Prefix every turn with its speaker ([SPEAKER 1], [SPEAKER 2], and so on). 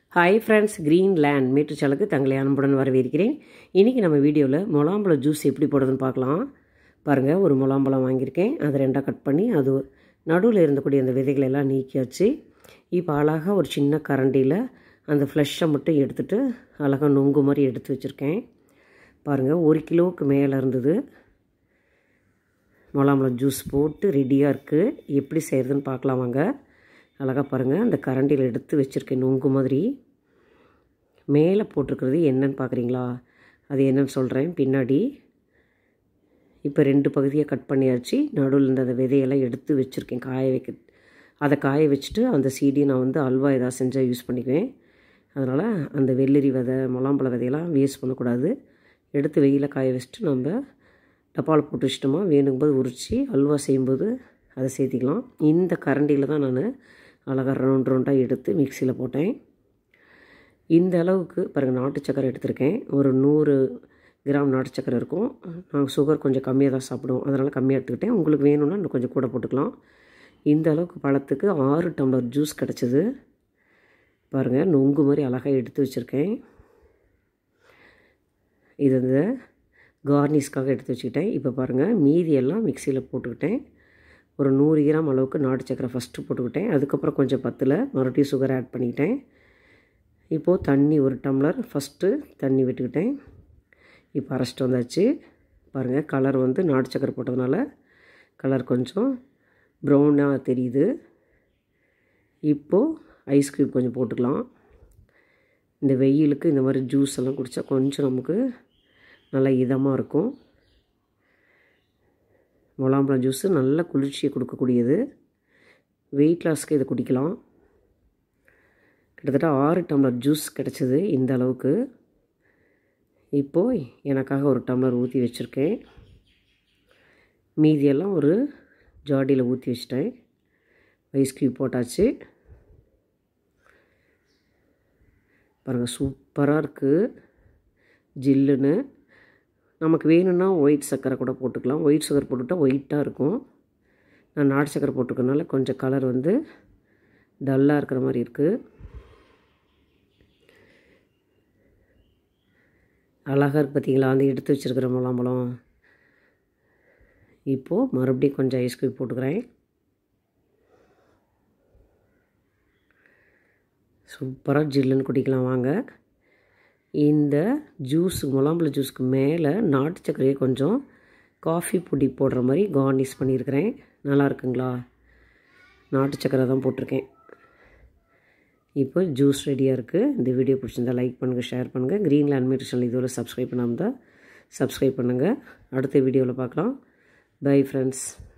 [SPEAKER 1] hi friends green land மேட்டுச்சாலுக்கு தங்களை அன்புடன் வரவேற்கிறேன் இன்றைக்கி நம்ம வீடியோவில் முலாம்பழம் ஜூஸ் எப்படி போடுறதுன்னு பார்க்கலாம் பாருங்கள் ஒரு முலாம்பழம் வாங்கியிருக்கேன் அதை ரெண்டாக கட் பண்ணி அது நடுவில் இருந்தக்கூடிய அந்த விதைகளை எல்லாம் நீக்கியாச்சு இப்போ அழகாக ஒரு சின்ன கரண்டியில் அந்த ஃப்ளஷை மட்டும் எடுத்துகிட்டு அழகாக நொங்கு மாதிரி எடுத்து வச்சுருக்கேன் பாருங்கள் ஒரு கிலோவுக்கு மேலே இருந்தது முலாம்பழம் ஜூஸ் போட்டு ரெடியாக இருக்குது எப்படி செய்கிறதுன்னு பார்க்கலாம் வாங்க அழகாக பாருங்கள் அந்த கரண்டியில் எடுத்து வச்சுருக்கேன் நொங்கு மாதிரி மேலே போட்டிருக்கிறது என்னன்னு பார்க்குறீங்களா அது என்னன்னு சொல்கிறேன் பின்னாடி இப்போ ரெண்டு பகுதியாக கட் பண்ணியாச்சு நடுவில் இருந்த அந்த விதையெல்லாம் எடுத்து வச்சுருக்கேன் காய வைக்க அதை காய வச்சுட்டு அந்த சீடியை நான் வந்து அல்வா எதாவது செஞ்சால் யூஸ் பண்ணிக்குவேன் அதனால் அந்த வெள்ளரி விதை முலாம்பழ விதையெல்லாம் வேஸ்ட் பண்ணக்கூடாது எடுத்து வெயிலில் காய வச்சுட்டு நம்ம டப்பாவில் போட்டு வச்சிட்டோமா வேணுங்கும்போது உரித்து அல்வா செய்யும்போது அதை சேர்த்திக்கலாம் இந்த கரண்டியில் தான் நான் அழகாக ரவுண்ட் ரவுண்டாக எடுத்து மிக்சியில் போட்டேன் இந்த அளவுக்கு பாருங்கள் நாட்டு சக்கரை எடுத்திருக்கேன் ஒரு நூறு கிராம் நாட்டு சக்கரை இருக்கும் நாங்கள் சுகர் கொஞ்சம் கம்மியாக தான் சாப்பிடுவோம் அதனால் கம்மியாக எடுத்துக்கிட்டேன் உங்களுக்கு வேணும்னா இன்னும் கொஞ்சம் கூட போட்டுக்கலாம் இந்த அளவுக்கு பழத்துக்கு ஆறு டம்ளர் ஜூஸ் கிடச்சிது பாருங்கள் நொங்கு மாதிரி அழகாக எடுத்து வச்சுருக்கேன் இது இந்த கார்னிஷ்காக எடுத்து வச்சுக்கிட்டேன் இப்போ பாருங்கள் மீதியெல்லாம் மிக்சியில் போட்டுக்கிட்டேன் ஒரு நூறு கிராம் அளவுக்கு நாட்டு சக்கரை ஃபஸ்ட்டு போட்டுக்கிட்டேன் அதுக்கப்புறம் கொஞ்சம் பத்தில் மறுபடியும் சுகர் ஆட் பண்ணிக்கிட்டேன் இப்போது தண்ணி ஒரு டம்ளர் ஃபஸ்ட்டு தண்ணி விட்டுக்கிட்டேன் இப்போ அரைச்சிட்டு வந்தாச்சு பாருங்கள் கலர் வந்து நாட்டு சக்கரை போட்டதுனால கலர் கொஞ்சம் ப்ரௌனாக தெரியுது இப்போது ஐஸ் க்யூப் கொஞ்சம் போட்டுக்கலாம் இந்த வெயிலுக்கு இந்த மாதிரி ஜூஸ் எல்லாம் குடித்தா கொஞ்சம் நமக்கு நல்லா இதமாக இருக்கும் முலாம்பழம் ஜூஸு நல்ல குளிர்ச்சியை கொடுக்கக்கூடியது வெயிட் லாஸ்க்கு இதை குடிக்கலாம் கிட்டத்தட்ட ஆறு டம்ளர் ஜூஸ் கிடச்சிது இந்த அளவுக்கு இப்போது எனக்காக ஒரு டம்ளர் ஊற்றி வச்சுருக்கேன் மீதியெல்லாம் ஒரு ஜாடியில் ஊற்றி வச்சிட்டேன் ஐஸ் க்யூப் போட்டாச்சு பாருங்கள் சூப்பராக இருக்குது ஜில்லுன்னு நமக்கு வேணும்னா ஒயிட் சர்க்கரை கூட போட்டுக்கலாம் ஒயிட் சுகர் போட்டுக்கிட்டால் ஒயிட்டாக இருக்கும் நான் நாட்டு சர்க்கரை போட்டுக்கனால கொஞ்சம் கலர் வந்து டல்லாக இருக்கிற மாதிரி இருக்குது அழகாக இருக்குது பார்த்தீங்களா அந்த எடுத்து வச்சுருக்கிற முலாம்பழம் இப்போது மறுபடியும் கொஞ்சம் ஐஸ் க்யூப் போட்டுக்கிறேன் சூப்பராக ஜில்லுன்னு குடிக்கலாம் வாங்க இந்த ஜூஸ் முலாம்பழ ஜூஸுக்கு மேலே நாட்டு சர்க்கரையை கொஞ்சம் காஃபி பொடி போடுற மாதிரி கார்னிஷ் பண்ணியிருக்கிறேன் நல்லா இருக்குங்களா நாட்டு சர்க்கரை தான் போட்டிருக்கேன் இப்போ ஜூஸ் ரெடியாக இருக்குது இந்த வீடியோ பிடிச்சிருந்தா லைக் பண்ணுங்கள் ஷேர் பண்ணுங்கள் க்ரீன் லேண்ட் சேனல் இதுவரை சப்ஸ்கிரைப் பண்ணாமல் தான் சப்ஸ்கிரைப் பண்ணுங்கள் அடுத்த வீடியோவில் பார்க்கலாம் பை ஃப்ரெண்ட்ஸ்